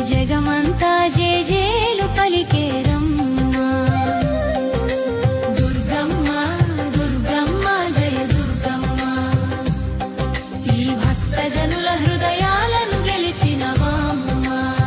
జగమంతా జేజేలు పలికేరమ్మ దుర్గమ్మ దుర్గమ్మ జయ దుర్గమ్మ ఈ భక్త జనుల హృదయాలను గెలిచినవమ్మ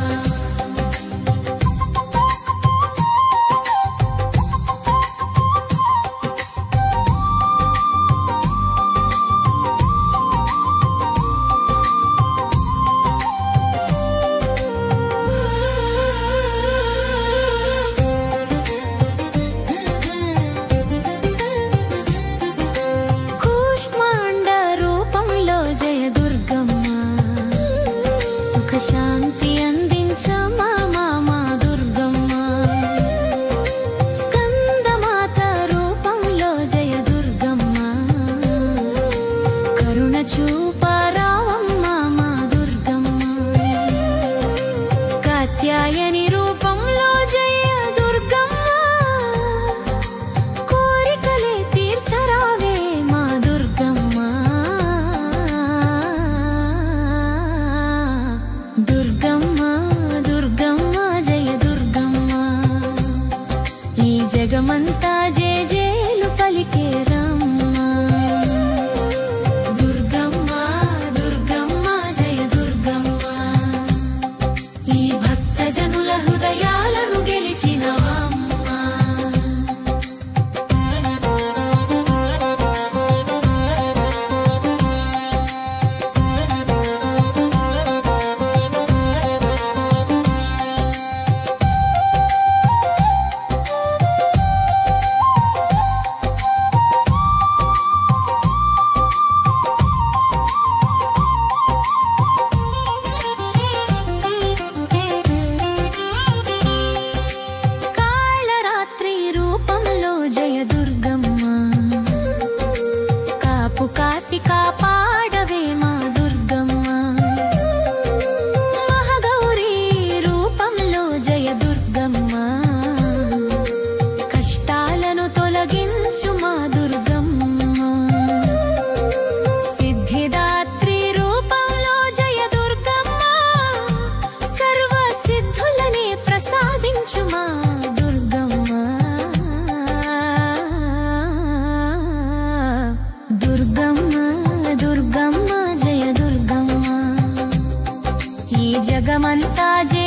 కూష్మాండ రూపంలో జయ దుర్గమ్మ సుఖ శాంతి అందించమా మామా దుర్గమ్మ స్కందమాత రూపంలో జయ దుర్గమ్మ కరుణ చూపారావమ్మ మా దుర్గమ్మ కాత్యాయని రూపంలో జయ దుర్గమ్మ కోరికలే తీర్చరావే మా దుర్గమ్మ దుర్గమ్మ దుర్గమ్మ జయ దుర్గమ్మ ఈ జగమంతా జేజేలు పలికేరమ్మ దుర్గమ్మ దుర్గమ్మ జయ దుర్గమ్మ ఈ భక్త జనుల హృదయాలను గెలిచినవమ్మ కాళరాత్రి రూపంలో జయ దుర్గమ్మ కాపు కాసి కాపాడవే మా దుర్గమ్మ మహగౌరి రూపంలో జయ దుర్గమ్మ కష్టాలను తొలగించు మా దుర్గమ్మ సిద్ధిదాత్రి రూపంలో జయ దుర్గమ్మ సర్వ సిద్ధులని ప్రసాదించు మా దుర్గమ్మ దుర్గమ్మ దుర్గమ్మ జయ దుర్గమ్మ ఈ జగమంతా జే